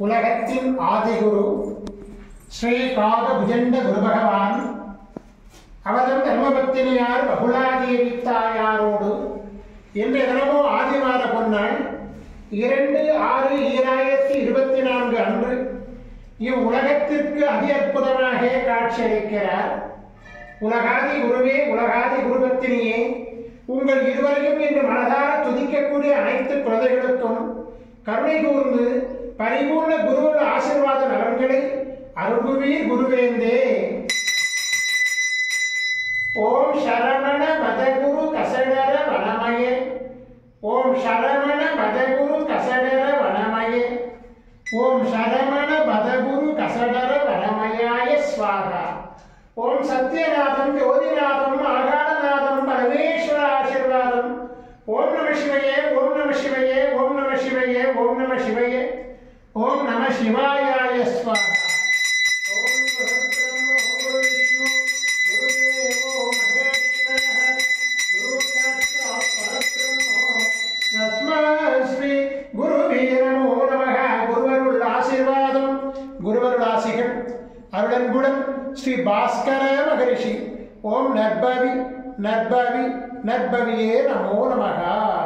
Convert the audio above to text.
உலகத்தின் ஆதிகுரு ஸ்ரீ காக புஜண்ட குரு பகவான் அவதம் தர்மபத்தினியார் பகுலாதேவி தாயாரோடு இன்றைய தினமும் ஆதிவார பொன்னாள் இரண்டு ஆறு ஈராயிரத்தி இருபத்தி நான்கு அன்று இவ்வுலகத்திற்கு அதி அற்புதமாக காட்சியளிக்கிறார் உலகாதி குருவே உலகாதி குருபத்தினியே உங்கள் இருவரையும் இன்று மனதார துதிக்கக்கூடிய அனைத்து குழந்தைகளுக்கும் கருணை கூர்ந்து பரிபூர்ண குருவோட ஆசீர்வாத நலன்களை அருள்வீர் குருவேந்தே ஓம் சரவண மதகுரு கசடர வனமய ஓம் சரவண மதகுரு கசடர வனமய ஓம் சரவண மதகுரு கசடர வனமயாய ஸ்வாகா ஓம் சத்யநாதம் ஜோதிநாதம் ஆகாரநாதம் பரமேஸ்வர ஆசீர்வாதம் ஓம் நம சிவையே ஓம் நம சிவையே ஓம் நம சிவையே ஓம் நம சிவையே ஓம் நம சிவாயாய ஸ்வாகா ஓம் குருபிரம்ம குரு விஷ்ணு குருதேவோ மகேஸ்வரः குரு சாட்சாத் பரபிரம்மோ தஸ்மை ஸ்ரீ குருவே நமோ நமः குருவருள் ஆசீர்வாதம் குருவருள் ஆசிகள் அருளன்புடன் ஸ்ரீ பாஸ்கர மகரிஷி ஓம் நற்பவி நற்பவி நற்பவியே நமோ நமகா